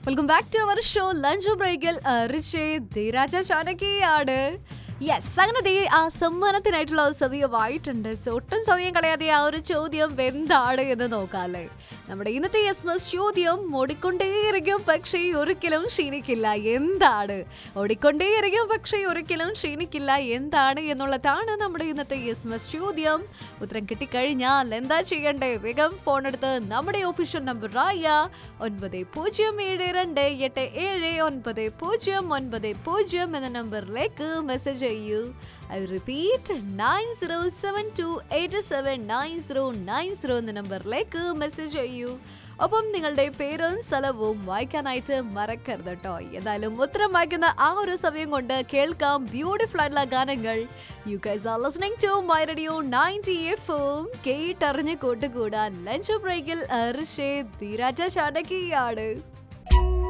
welcome back to our show lunch ബ്രേക്കിൽ Rishi ധീരാജ ചാനകിയാണ് yes അങ്ങനെ ദേ ആ സമ്മാനത്തിനായിട്ടുള്ള ഒരു സമയമായിട്ടുണ്ട് സോ ഒട്ടും സമയം കളയാതെ ആ ഒരു ചോദ്യം എന്താണ് എന്ന് നോക്കാല്ലേ നമ്മുടെ ഇന്നത്തെ എസ് മസ് ചോദ്യം ഓടിക്കൊണ്ടേയിരിക്കും പക്ഷേ ഒരിക്കലും ക്ഷീണിക്കില്ല എന്താണ് ഓടിക്കൊണ്ടേയിരിക്കും പക്ഷേ ഒരിക്കലും ക്ഷീണിക്കില്ല എന്താണ് എന്നുള്ളതാണ് നമ്മുടെ ഇന്നത്തെ എസ് മസ് ചോദ്യം ഉത്തരം കിട്ടിക്കഴിഞ്ഞാൽ എന്താ ചെയ്യണ്ടേ വേഗം ഫോൺ എടുത്ത് നമ്മുടെ ഒഫീഷ്യൽ നമ്പറായ ഒൻപത് പൂജ്യം ഏഴ് രണ്ട് എട്ട് ഏഴ് ഒൻപത് പൂജ്യം ഒൻപത് പൂജ്യം എന്ന നമ്പറിലേക്ക് മെസ്സേജ് ചെയ്യൂ I repeat nine zero seven two eight seven nine zero nine zero എന്ന നമ്പറിലേക്ക് മെസ്സേജ് ചെയ്യൂ ഒപ്പം നിങ്ങളുടെ പേരും സ്ഥലവും വായിക്കാനായിട്ട് മറക്കരുത് കേട്ടോ എന്തായാലും ഉത്തരം വായിക്കുന്ന ആ ഒരു സമയം കൊണ്ട് കേൾക്കാം ബ്യൂട്ടിഫുൾ ആയിട്ടുള്ള ഗാനങ്ങൾ you guys are listening to my radio 90 എഫും കേട്ടറിഞ്ഞ് കൂട്ടുകൂടാൻ ലഞ്ച് ബ്രേക്കിൽ ഋഷേ ധീരാജ ചാടകിയാണ്